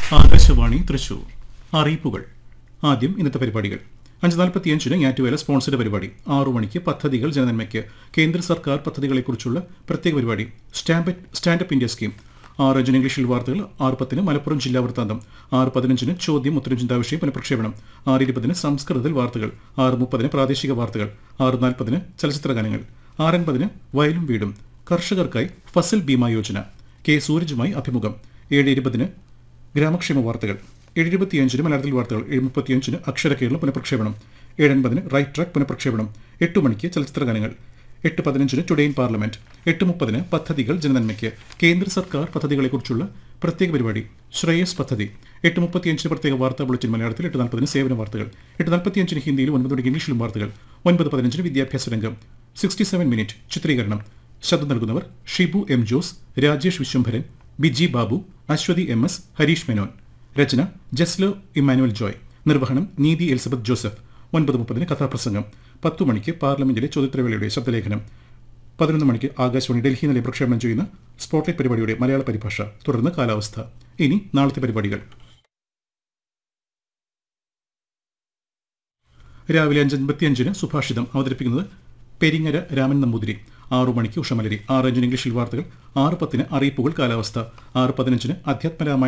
ആകാശവാണി തൃശൂർ അറിയിപ്പുകൾ ആദ്യം ഇന്നത്തെ പരിപാടികൾ അഞ്ച് നാൽപ്പത്തിയഞ്ചിന് ഞാറ്റുവേല സ്പോൺസർഡ് പരിപാടി ആറു മണിക്ക് പദ്ധതികൾ ജനനന്മയ്ക്ക് കേന്ദ്ര സർക്കാർ പദ്ധതികളെക്കുറിച്ചുള്ള പ്രത്യേക പരിപാടി സ്റ്റാമ്പ് സ്റ്റാൻഡപ്പ് ഇന്ത്യ സ്കീം ആറ് അഞ്ചിന് ഇംഗ്ലീഷിൽ വാർത്തകൾ ആറ് പത്തിന് മലപ്പുറം ജില്ലാ വൃത്താന്തം ആറ് പതിനഞ്ചിന് ചോദ്യം ഉത്തരം ചിന്താവിഷയം പുനഃപ്രക്ഷേപണം ആറ് ഇരുപതിന് സംസ്കൃതത്തിൽ വാർത്തകൾ ആറ് മുപ്പതിന് പ്രാദേശിക വാർത്തകൾ ആറ് നാൽപ്പതിന് ചലച്ചിത്ര ഗാനങ്ങൾ ആറ് അൻപതിന് വയലും വീടും കർഷകർക്കായി ഫസൽ ബീമ യോജന കെ സൂരജുമായി അഭിമുഖം ഏഴ് ഇരുപതിന് ഗ്രാമക്ഷേമ വാർത്തകൾ ഏഴ് ഇരുപത്തിയഞ്ചിന് മലയാളത്തിൽ വാർത്തകൾ ഏഴ് മുപ്പത്തിയഞ്ചിന് അക്ഷര കേരളം പുനഃപ്രക്ഷേപണം ഏഴ് അൻപതിന് റൈറ്റ് ട്രാക്ക് പുനഃപ്രക്ഷേപണം എട്ട് മണിക്ക് ചലച്ചിത്ര ഗാനങ്ങൾ എട്ട് പതിനഞ്ചിന് ടുഡേ ഇൻ പാർലമെന്റ് എട്ട് മുപ്പതിന് പദ്ധതികൾ ജനനന്മയ്ക്ക് കേന്ദ്ര സർക്കാർ പദ്ധതികളെക്കുറിച്ചുള്ള പ്രത്യേക പരിപാടി ശ്രേയസ് പദ്ധതി എട്ട് മുപ്പത്തിയഞ്ചിന് പ്രത്യേക വാർത്താ ബുള്ളറ്റിൻ മലയാളത്തിൽ എട്ട് നാൽപ്പതിന് സേവന വാർത്തകൾ എട്ട് നാൽപ്പത്തിയഞ്ചിന് ഹിന്ദിയിലും ഒൻപത് മണിക്ക് ഇംഗ്ലീഷിലും വാർത്തകൾ ഒൻപത് പതിനഞ്ചിന് വിദ്യാഭ്യാസ രംഗം സിക്സ്റ്റി സെവൻ മിനിറ്റ് ചിത്രീകരണം ശബ്ദം നൽകുന്നവർ Shibu M Jose Rajesh Viswambharan Biji Babu Aswathy M S Harish Menon രചന ജസ്ലോ ഇമ്മാനുവൽ ജോയ് നിർവഹണം നീതി എലിസബത്ത് ജോസഫ് ഒൻപത് മുപ്പതിന് കഥാപ്രസംഗം പത്തു മണിക്ക് പാർലമെന്റിലെ ചോദ്യോത്തരവേളയുടെ ശബ്ദലേഖനം പതിനൊന്ന് മണിക്ക് ആകാശവാണി ഡൽഹി നിലയം പ്രക്ഷേപണം ചെയ്യുന്ന സ്പോട്ട്ലൈറ്റ് പരിപാടിയുടെ മലയാള പരിഭാഷ തുടർന്ന് കാലാവസ്ഥ ഇനി നാളത്തെ പരിപാടികൾ രാവിലെ അഞ്ചൻപത്തിയഞ്ചിന് സുഭാഷിതം അവതരിപ്പിക്കുന്നത് പെരിങ്ങര രാമൻ നമ്പൂതിരി ആറു മണിക്ക് ഉഷമലരി ആറ് അഞ്ചിന് ഇംഗ്ലീഷിൽ വാർത്തകൾ ആറ് പത്തിന് അറിയിപ്പുകൾ കാലാവസ്ഥ ആറ് പതിനഞ്ചിന് അധ്യാത്മരാമായണം